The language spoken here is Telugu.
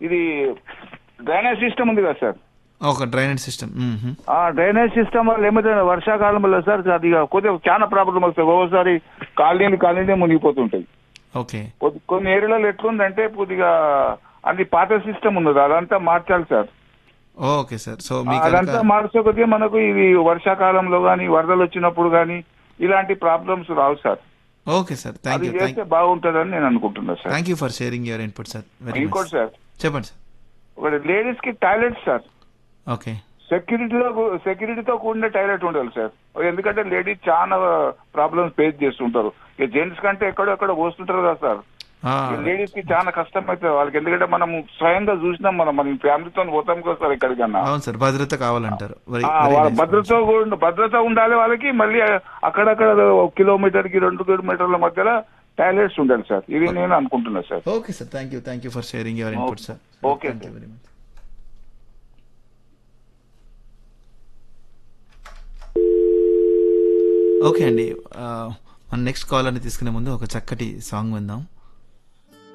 ఇది డ్రైనేజ్ సిస్టమ్ ఉంది కదా సార్ ఒక డ్రైనేజ్ సిస్టమ్ ఆ డ్రైనేజ్ సిస్టమ్ వల్ల ఏమైతే వర్షాకాలంలో సార్ అది ఇక కొద్దిగా చాలా ప్రాబ్లం వస్తుంది ఒక్కోసారి కాలనీలు కాలనీ మునిగిపోతుంటాయి ఓకే కొద్ది- కొన్ని ఏరియాలలో ఎట్లుందంటే కొద్దిగా అది పాత సిస్టమ్ ఉన్నది అదంతా మార్చాలి సార్ ఓకే సార్ సో మీకు అదంతా కనుక- మార్చే కొద్దిగా మనకు ఇవి వర్షాకాలంలో గానీ వరదలు వచ్చినప్పుడు గానీ ఇలాంటి ప్రాబ్లమ్స్ రావు సార్ ఓకే సార్ థ్యాంక్ అది యూ థ్యాంక్ చేస్తే బాగుంటుందని నేను అనుకుంటున్నా sir thank you for sharing your input sir very ఇంకోటి మచ్ సార్ చెప్పండి సార్ ఒకటి లేడీస్ కి టాయిలెట్ సార్ ఓకే సెక్యూరిటీలో సెక్యూరిటీతో కూడిన టాయిలెట్ ఉండాలి సార్ ఎందుకంటే లేడీస్ చాలా ప్రాబ్లమ్స్ ఫేస్ చేస్తుంటారు ఇక జెంట్స్ కంటే ఎక్కడో ఎక్కడ పోస్తుంటారు కదా సార్ ఆ, లేడీస్ కి చాలా కష్టం అవుతుంది వాళ్ళకి ఎందుకంటే మనం స్వయంగా చూసినాం మనం మన ఫ్యామిలీతో పోతాం కదా సార్ ఎక్కడికన్నా అవును సార్ భద్రత కావాలంటారు Very- ఆ, very వాళ్ళ nice. భద్రత కూడా- భద్రత ఉండాలి వాళ్ళకి మళ్ళీ అక్కడక్కడ ఒక కిలోమీటర్ కి రెండు కిలోమీటర్ల మధ్యలో టాయిలెట్స్ ఉండాలి సార్ ఇది నేను అనుకుంటున్నా sir okay sir thank you thank you for sharing your input sir Okay, thank you sir. Very much okay అండి ఆ, మన నెక్స్ట్ కాలర్ని తీసుకునే ముందు ఒక చక్కటి సాంగ్ విందాం